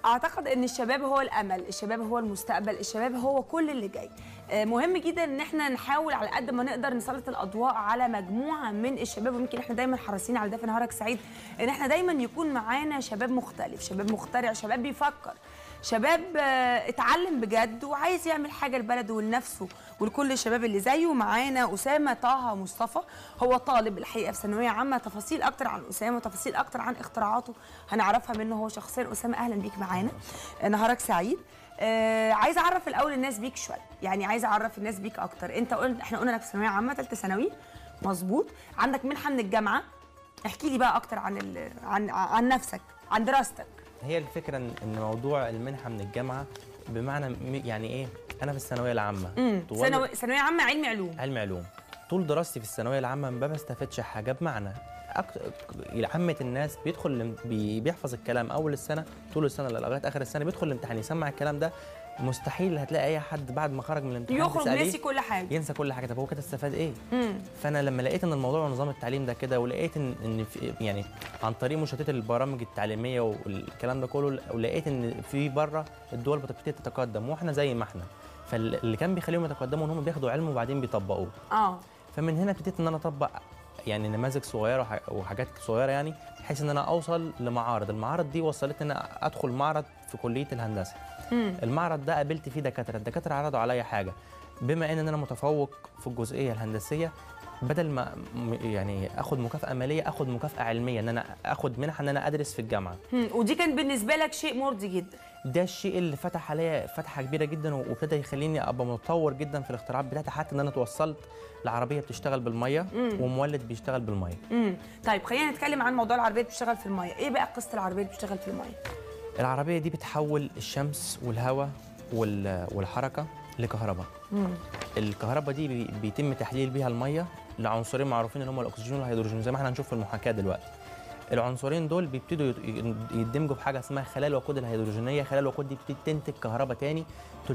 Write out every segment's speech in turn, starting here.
اعتقد ان الشباب هو الامل الشباب هو المستقبل الشباب هو كل اللي جاي آه، مهم جدا ان احنا نحاول على قد ما نقدر نسلط الاضواء على مجموعه من الشباب ويمكن احنا دايما حريصين على ده في نهارك سعيد ان احنا دايما يكون معانا شباب مختلف شباب مخترع شباب بيفكر شباب آه، اتعلم بجد وعايز يعمل حاجه لبلده ولنفسه ولكل الشباب اللي زيه معانا اسامه طه مصطفى هو طالب الحقيقه في ثانويه عامه تفاصيل اكتر عن اسامه وتفاصيل اكتر عن اختراعاته هنعرفها منه هو شخصيا اسامه اهلا بيك معانا آه، نهارك سعيد آه عايزه اعرف الاول الناس بيك شويه يعني عايزه اعرف الناس بيك اكتر انت قلت احنا قلنا انك في ثانويه عامه ثالثه ثانوي مظبوط عندك منحه من الجامعه احكي لي بقى اكتر عن ال- عن عن نفسك عن دراستك هي الفكره ان إن موضوع المنحه من الجامعه بمعنى م- يعني ايه انا في الثانويه العامه طوال- ثانوي ثانويه عامه علمي علوم علم علوم طول دراستي في الثانويه العامه ما بستفدش حاجه بمعنى أكتر عامة الناس بيدخل الام- بي- بيحفظ الكلام اول السنه طول السنه لغايه اخر السنه بيدخل الامتحان يسمع الكلام ده مستحيل هتلاقي اي حد بعد ما خرج من الامتحان يخرج تسأليه ناسي كل حاجه ينسى كل حاجه طب هو كده استفاد ايه؟ مم. فانا لما لقيت ان الموضوع نظام التعليم ده كده ولقيت ان ان في يعني عن طريق مشاهده البرامج التعليميه والكلام ده كله ولقيت ان في بره الدول بتبتدي تتقدم واحنا زي ما احنا فاللي كان بيخليهم يتقدموا ان هم بياخدوا علم وبعدين بيطبقوه اه فمن هنا ابتديت ان انا اطبق يعني نماذج صغيره وح- وحاجات صغيره يعني بحيث ان انا اوصل لمعارض المعارض دي وصلتني ان انا ادخل معرض في كليه الهندسه مم. المعرض ده قابلت فيه دكاتره الدكاتره عرضوا عليا حاجه بما ان انا متفوق في الجزئيه الهندسيه بدل ما م- يعني اخد مكافاه ماليه اخد مكافاه علميه ان انا اخد منحه ان انا ادرس في الجامعه مم. ودي كان بالنسبه لك شيء مرضي جدا ده الشيء اللي فتح عليا فتحه كبيره جدا وابتدى يخليني ابقى متطور جدا في الاختراعات بتاعتي حتى ان انا توصلت لعربيه بتشتغل بالميه ومولد بيشتغل بالميه مم. طيب خلينا نتكلم عن موضوع العربيه اللي بتشتغل في الميه ايه بقى قصه العربيه اللي بتشتغل في الميه العربيه دي بتحول الشمس والهواء وال- والحركه لكهرباء مم. الكهرباء دي بي- بيتم تحليل بيها الميه لعنصرين معروفين اللي هم الاكسجين والهيدروجين زي ما احنا هنشوف في المحاكاه دلوقتي العنصرين دول بيبتدوا يت- يندمجوا في حاجه اسمها خلايا الوقود الهيدروجينيه خلايا الوقود دي بتبتدي تنتج كهرباء تاني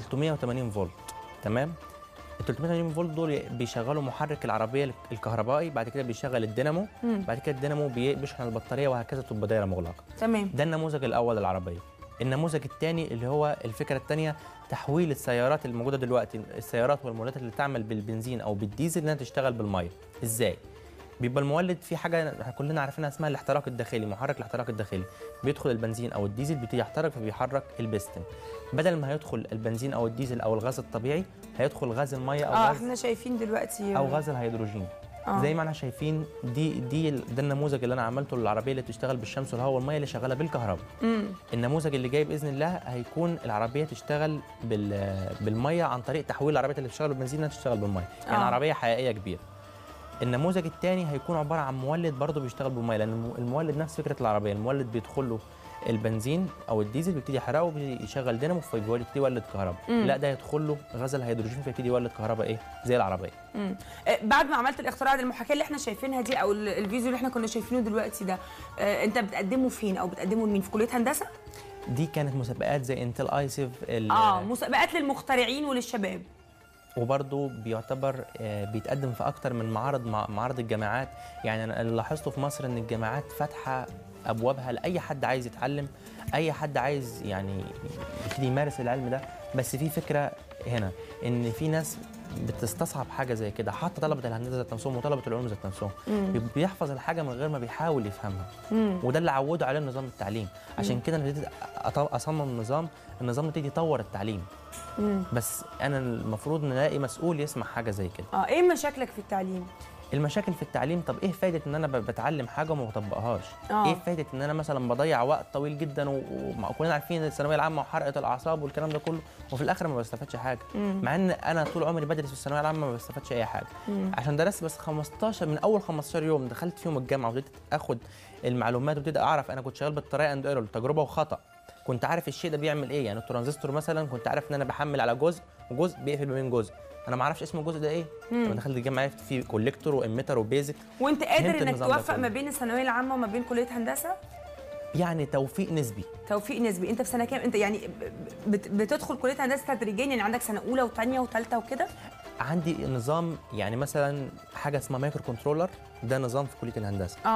380 فولت تمام ال 380 فولت دول بيشغلوا محرك العربيه الكهربائي بعد كده بيشغل الدينامو مم. بعد كده الدينامو بي- بيشحن البطاريه وهكذا تبقى دايره مغلقه تمام ده النموذج الاول للعربيه النموذج الثاني اللي هو الفكره الثانيه تحويل السيارات الموجوده دلوقتي السيارات والمولدات اللي تعمل بالبنزين او بالديزل انها تشتغل بالميه ازاي بيبقى المولد في حاجه احنا كلنا عارفينها اسمها الاحتراق الداخلي محرك الاحتراق الداخلي بيدخل البنزين او الديزل بيبتدي يحترق فبيحرك البستن بدل ما هيدخل البنزين او الديزل او الغاز الطبيعي هيدخل غاز الميه او اه غاز احنا شايفين دلوقتي او غاز الهيدروجين آه. زي ما احنا شايفين دي دي ال- ده النموذج اللي انا عملته للعربيه اللي بتشتغل بالشمس والهواء والميه اللي شغاله بالكهرباء مم. النموذج اللي جاي باذن الله هيكون العربيه تشتغل بال بالميه عن طريق تحويل العربيات اللي بتشتغل بالبنزين انها تشتغل بالميه يعني آه. عربيه حقيقيه كبيره النموذج الثاني هيكون عباره عن مولد برضه بيشتغل بالميه لان الم- المولد نفس فكره العربيه المولد بيدخل له البنزين او الديزل بيبتدي يحرقه وبيشغل دينامو فبيولد يبتدي يولد كهرباء مم. لا ده يدخل له غاز الهيدروجين فيبتدي يولد كهرباء ايه زي العربيه مم. آه، بعد ما عملت الاختراع ده المحاكاه اللي احنا شايفينها دي او ال- الفيديو اللي احنا كنا شايفينه دلوقتي ده آه، انت بتقدمه فين او بتقدمه لمين في كليه هندسه دي كانت مسابقات زي انتل ايسيف ال- اه مسابقات للمخترعين وللشباب وبرضه بيعتبر آه، بيتقدم في اكتر من معرض مع- معارض الجامعات يعني انا اللي لاحظته في مصر ان الجامعات فاتحه ابوابها لاي حد عايز يتعلم اي حد عايز يعني يبتدي يمارس العلم ده بس في فكره هنا ان في ناس بتستصعب حاجه زي كده حتى طلبه الهندسه ذات نفسهم وطلبه العلوم ذات نفسهم بي- بيحفظ الحاجه من غير ما بيحاول يفهمها مم. وده اللي عودوا عليه نظام التعليم عشان كده انا ابتديت أط- اصمم نظام النظام يبتدي يطور التعليم مم. بس انا المفروض نلاقي مسؤول يسمع حاجه زي كده اه ايه مشاكلك في التعليم المشاكل في التعليم طب ايه فايده ان انا ب- بتعلم حاجه وما بطبقهاش آه. ايه فايده ان انا مثلا بضيع وقت طويل جدا و- ومع- وكلنا عارفين الثانويه العامه وحرقه الاعصاب والكلام ده كله وفي الاخر ما بستفادش حاجه مم. مع ان انا طول عمري بدرس في الثانويه العامه ما بستفادش اي حاجه مم. عشان درست بس 15 من اول 15 يوم دخلت فيهم الجامعه وابتديت اخد المعلومات وابتديت اعرف انا كنت شغال بالطريقه اند ايرور تجربه وخطا كنت عارف الشيء ده بيعمل ايه يعني الترانزستور مثلا كنت عارف ان انا بحمل على جزء وجزء بيقفل ما بين جزء انا ما اعرفش اسم الجزء ده ايه لما دخلت الجامعه عرفت فيه كوليكتور واميتر وبيزك وانت قادر فهمت انك النظام ده توفق كله. ما بين الثانويه العامه وما بين كليه هندسه يعني توفيق نسبي توفيق نسبي انت في سنه كام انت يعني ب- بت- بتدخل كليه هندسه تدريجيا يعني عندك سنه اولى وثانيه وثالثه وكده عندي نظام يعني مثلا حاجه اسمها مايكرو كنترولر ده نظام في كليه الهندسه اه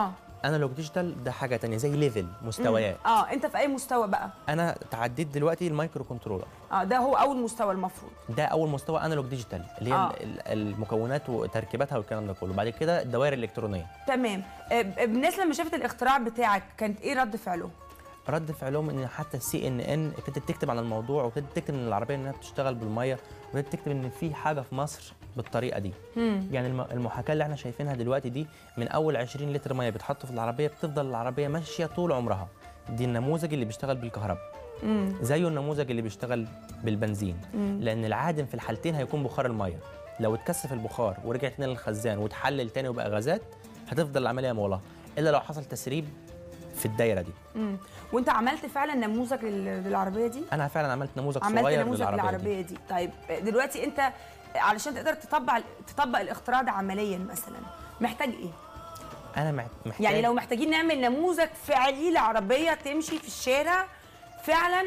انا لو ديجيتال ده حاجه تانية زي ليفل مستويات اه انت في اي مستوى بقى انا تعديت دلوقتي المايكرو كنترولر اه ده هو اول مستوى المفروض ده اول مستوى انالوج ديجيتال اللي هي آه. ال- ال- المكونات وتركيباتها والكلام ده كله بعد كده الدوائر الالكترونيه تمام آه، ب- الناس لما شافت الاختراع بتاعك كانت ايه رد فعلهم رد فعلهم ان حتى السي ان ان ابتدت تكتب عن الموضوع وابتدت تكتب ان العربيه انها بتشتغل بالميه وابتدت تكتب ان في حاجه في مصر بالطريقه دي مم. يعني الم- المحاكاه اللي احنا شايفينها دلوقتي دي من اول 20 لتر ميه بيتحطوا في العربيه بتفضل العربيه ماشيه طول عمرها دي النموذج اللي بيشتغل بالكهرباء مم. زيه النموذج اللي بيشتغل بالبنزين مم. لان العادم في الحالتين هيكون بخار الميه لو اتكثف البخار ورجع تاني للخزان وتحلل تاني وبقى غازات هتفضل العمليه مولعه الا لو حصل تسريب في الدايره دي مم. وانت عملت فعلا نموذج لل- للعربيه دي انا فعلا عملت نموذج عملت صغير نموذج للعربيه دي. للعربيه دي طيب دلوقتي انت علشان تقدر تطبق تطبق الاختراع ده عمليا مثلا محتاج ايه انا مع- محتاج يعني لو محتاجين نعمل نموذج فعلي لعربيه تمشي في الشارع فعلا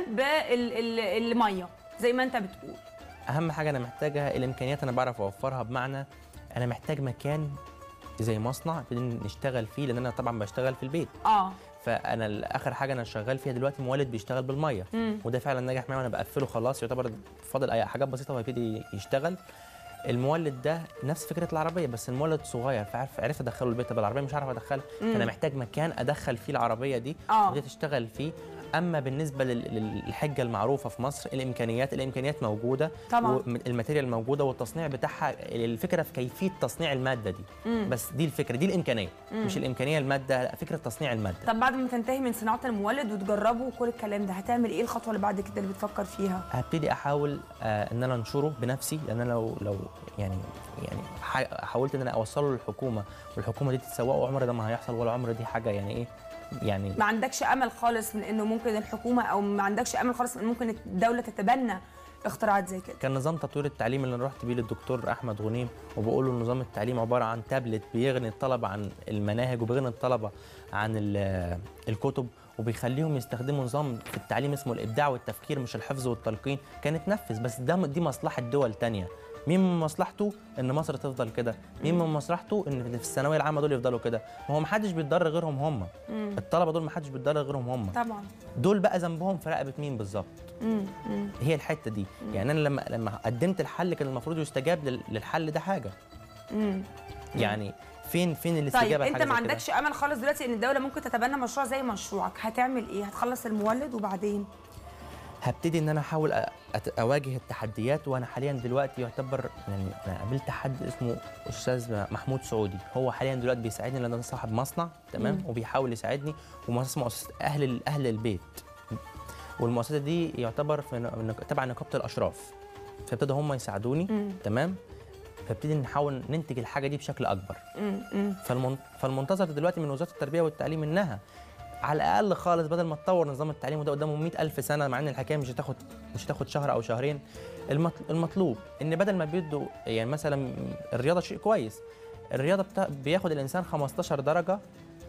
بالميه زي ما انت بتقول اهم حاجه انا محتاجها الامكانيات انا بعرف اوفرها بمعنى انا محتاج مكان زي مصنع نبتدي نشتغل فيه لان انا طبعا بشتغل في البيت اه فانا ال- اخر حاجه انا شغال فيها دلوقتي مولد بيشتغل بالميه مم. وده فعلا نجح معايا وانا بقفله خلاص يعتبر فاضل اي حاجات بسيطه وهيبتدي يشتغل المولد ده نفس فكره العربيه بس المولد صغير فعرف عرفت ادخله البيت طب العربيه مش عارف ادخلها فانا محتاج مكان ادخل فيه العربيه دي آه. وتبتدي تشتغل فيه اما بالنسبه لل- للحجه المعروفه في مصر الامكانيات الامكانيات موجوده طبعاً. والماتيريال موجوده والتصنيع بتاعها الفكره في كيفيه تصنيع الماده دي مم. بس دي الفكره دي الامكانيه مش الامكانيه الماده لا فكره تصنيع الماده طب بعد ما تنتهي من صناعه المولد وتجربه وكل الكلام ده هتعمل ايه الخطوه اللي بعد كده اللي بتفكر فيها هبتدي احاول آه ان انا انشره بنفسي لان انا لو لو يعني يعني ح- حاولت ان انا اوصله للحكومه والحكومه دي تتسوقه عمر ده ما هيحصل ولا عمر دي حاجه يعني ايه يعني ما عندكش امل خالص من انه ممكن الحكومه او ما عندكش امل خالص من إن ممكن الدوله تتبنى اختراعات زي كده كان نظام تطوير التعليم اللي انا رحت بيه للدكتور احمد غنيم وبقول له نظام التعليم عباره عن تابلت بيغني الطلبه عن المناهج وبيغني الطلبه عن ال- الكتب وبيخليهم يستخدموا نظام في التعليم اسمه الابداع والتفكير مش الحفظ والتلقين كان اتنفذ بس ده دي مصلحه دول تانية مين من مصلحته ان مصر تفضل كده مين من مصلحته ان في الثانويه العامه دول يفضلوا كده ما هو محدش بيتضرر غيرهم هم الطلبه دول محدش بيتضرر غيرهم هم طبعا دول بقى ذنبهم في رقبه مين بالظبط مم. مم. هي الحته دي يعني انا لما لما قدمت الحل كان المفروض يستجاب لل- للحل ده حاجه مم. يعني فين فين طيب الاستجابه انت لحاجة ما زي كده؟ عندكش امل خالص دلوقتي ان الدوله ممكن تتبنى مشروع زي مشروعك هتعمل ايه هتخلص المولد وبعدين هبتدي ان انا احاول أ- أت- اواجه التحديات وانا حاليا دلوقتي يعتبر يعني انا قابلت حد اسمه استاذ محمود سعودي هو حاليا دلوقتي بيساعدني لان انا صاحب مصنع تمام وبيحاول يساعدني ومؤسسه مؤسسه اهل ال- اهل البيت والمؤسسه دي يعتبر في ن- تبع نقابه الاشراف فابتدوا هم يساعدوني مم. تمام فابتدي نحاول ننتج الحاجه دي بشكل اكبر مم. مم. فالمن... فالمنتظر دلوقتي من وزاره التربيه والتعليم انها على الاقل خالص بدل ما تطور نظام التعليم وده قدامه 100000 سنه مع ان الحكايه مش هتاخد مش هتاخد شهر او شهرين المط... المطلوب ان بدل ما بيدوا يعني مثلا الرياضه شيء كويس الرياضه بتا... بياخد الانسان 15 درجه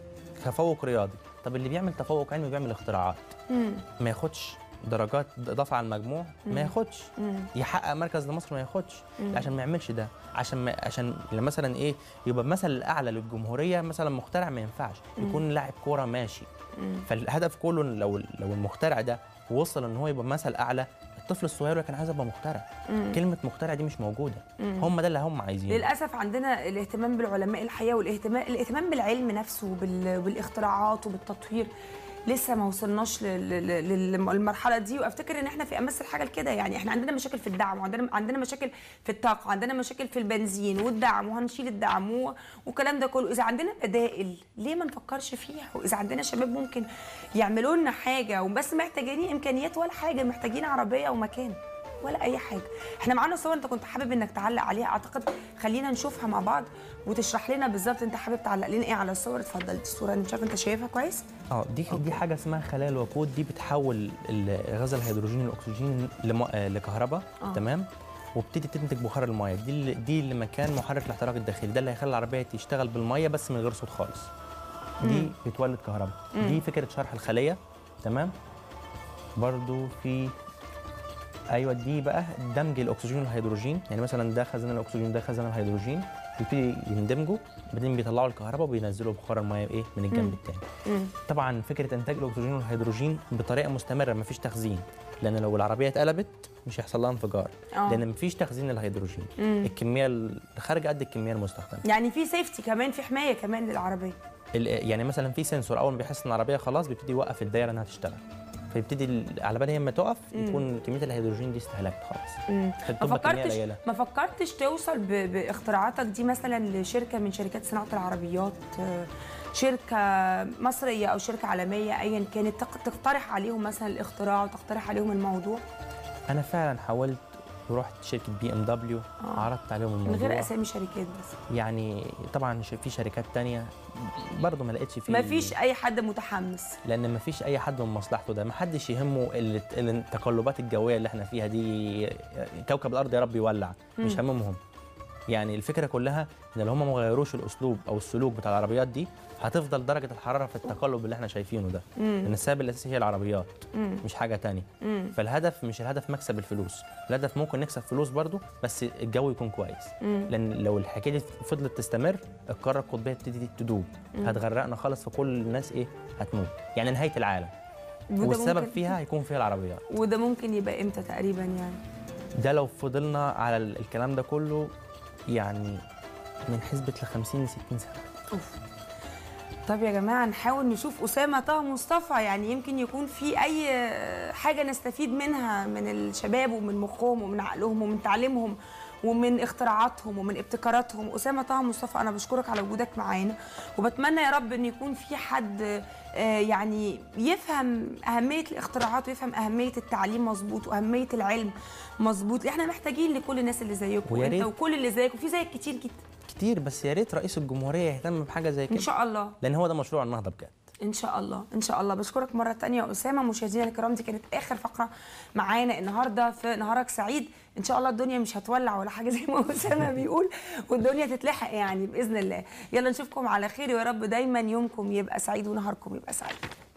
تفوق رياضي طب اللي بيعمل تفوق علمي بيعمل اختراعات مم. ما ياخدش درجات اضافه على المجموع ما ياخدش مم. يحقق مركز لمصر ما ياخدش عشان ما يعملش ده عشان ما عشان لما مثلا ايه يبقى المثل الاعلى للجمهوريه مثلا مخترع ما ينفعش يكون لاعب كوره ماشي فالهدف كله إن لو لو المخترع ده وصل ان هو يبقى مثل اعلى الطفل الصغير اللي كان عايز ابقى مخترع كلمه مخترع دي مش موجوده هم ده اللي هم عايزينه للاسف عندنا الاهتمام بالعلماء الحقيقه والاهتمام الاهتمام بالعلم نفسه وبال- بالاختراعات وبالتطوير لسه ما وصلناش لل- لل- للمرحله دي وافتكر ان احنا في امس الحاجه لكده يعني احنا عندنا مشاكل في الدعم وعندنا عندنا مشاكل في الطاقه عندنا مشاكل في البنزين والدعم وهنشيل الدعم و- والكلام ده كله اذا عندنا بدائل ليه ما نفكرش فيها واذا عندنا شباب ممكن يعملوا لنا حاجه وبس محتاجين امكانيات ولا حاجه محتاجين عربيه ومكان ولا اي حاجه احنا معانا صور انت كنت حابب انك تعلق عليها اعتقد خلينا نشوفها مع بعض وتشرح لنا بالظبط انت حابب تعلق لنا ايه على الصور اتفضل دي الصوره انا مش عارفه انت شايفها كويس اه دي دي حاجه اسمها خلايا الوقود دي بتحول ال- غاز الهيدروجين الاكسجين لم- آه، لكهرباء آه. تمام وبتبتدي تنتج بخار الميه دي اللي دي اللي مكان محرك الاحتراق الداخلي ده اللي هيخلي العربيه تشتغل بالميه بس من غير صوت خالص دي بتولد كهرباء دي فكره شرح الخليه تمام برضو في ايوه دي بقى دمج الاكسجين والهيدروجين يعني مثلا ده خزان الاكسجين ده خزان الهيدروجين بيبتدي يندمجوا بعدين بيطلعوا الكهرباء وبينزلوا بخار الميه ايه من الجنب الثاني مم. طبعا فكره انتاج الاكسجين والهيدروجين بطريقه مستمره مفيش تخزين لان لو العربيه اتقلبت مش هيحصل لها انفجار آه. لان مفيش تخزين للهيدروجين مم. الكميه اللي خارجه قد الكميه المستخدمه يعني في سيفتي كمان في حمايه كمان للعربيه ال- يعني مثلا في سنسور اول ما بيحس ان العربيه خلاص بيبتدي يوقف الدايره انها تشتغل فيبتدي ال- على بال هي ما تقف يكون كميه الهيدروجين دي استهلكت خلاص مم. ما فبتبقى كميه فكرتش قليله ما فكرتش توصل ب... باختراعاتك دي مثلا لشركه من شركات صناعه العربيات آه، شركه مصريه او شركه عالميه ايا كانت تق- تقترح عليهم مثلا الاختراع وتقترح عليهم الموضوع انا فعلا حاولت ورحت شركه بي ام دبليو آه. عرضت عليهم من الموضوع غير اسامي شركات بس يعني طبعا ش- في شركات تانية برضه ما لقيتش فيه ما فيش اي حد متحمس لان ما فيش اي حد من مصلحته ده ما حدش يهمه ال- ال- التقلبات الجويه اللي احنا فيها دي كوكب الارض يا رب يولع مش مم. هممهم يعني الفكره كلها ان لو هم ما غيروش الاسلوب او السلوك بتاع العربيات دي هتفضل درجه الحراره في التقلب اللي احنا شايفينه ده لان السبب الاساسي هي العربيات مم. مش حاجه تانية مم. فالهدف مش الهدف مكسب الفلوس الهدف ممكن نكسب فلوس برضو بس الجو يكون كويس مم. لان لو الحكايه دي فضلت تستمر القاره القطبيه تبتدي تدوب هتغرقنا خالص فكل الناس ايه هتموت يعني نهايه العالم وده والسبب ممكن- فيها هيكون فيها العربيات وده ممكن يبقى امتى تقريبا يعني ده لو فضلنا على ال- الكلام ده كله يعني من حسبة ل 50 ل 60 سنة اوف طب يا جماعه نحاول نشوف اسامه طه مصطفى يعني يمكن يكون في اي حاجه نستفيد منها من الشباب ومن مخهم ومن عقلهم ومن تعليمهم ومن اختراعاتهم ومن ابتكاراتهم اسامه طه مصطفى انا بشكرك على وجودك معانا وبتمنى يا رب ان يكون في حد آه، يعني يفهم اهميه الاختراعات ويفهم اهميه التعليم مظبوط واهميه العلم مظبوط احنا محتاجين لكل الناس اللي زيكم ويا انت ريت- وكل اللي زيكم في زيك كتير جدا كتير بس يا ريت رئيس الجمهورية يهتم بحاجة زي ان كده شاء الله لأن هو ده مشروع النهضة بجد ان شاء الله ان شاء الله بشكرك مره تانية يا اسامه مشاهدينا الكرام دي كانت اخر فقره معانا النهارده في نهارك سعيد ان شاء الله الدنيا مش هتولع ولا حاجه زي ما اسامه بيقول والدنيا تتلحق يعني باذن الله يلا نشوفكم على خير ويا رب دايما يومكم يبقى سعيد ونهاركم يبقى سعيد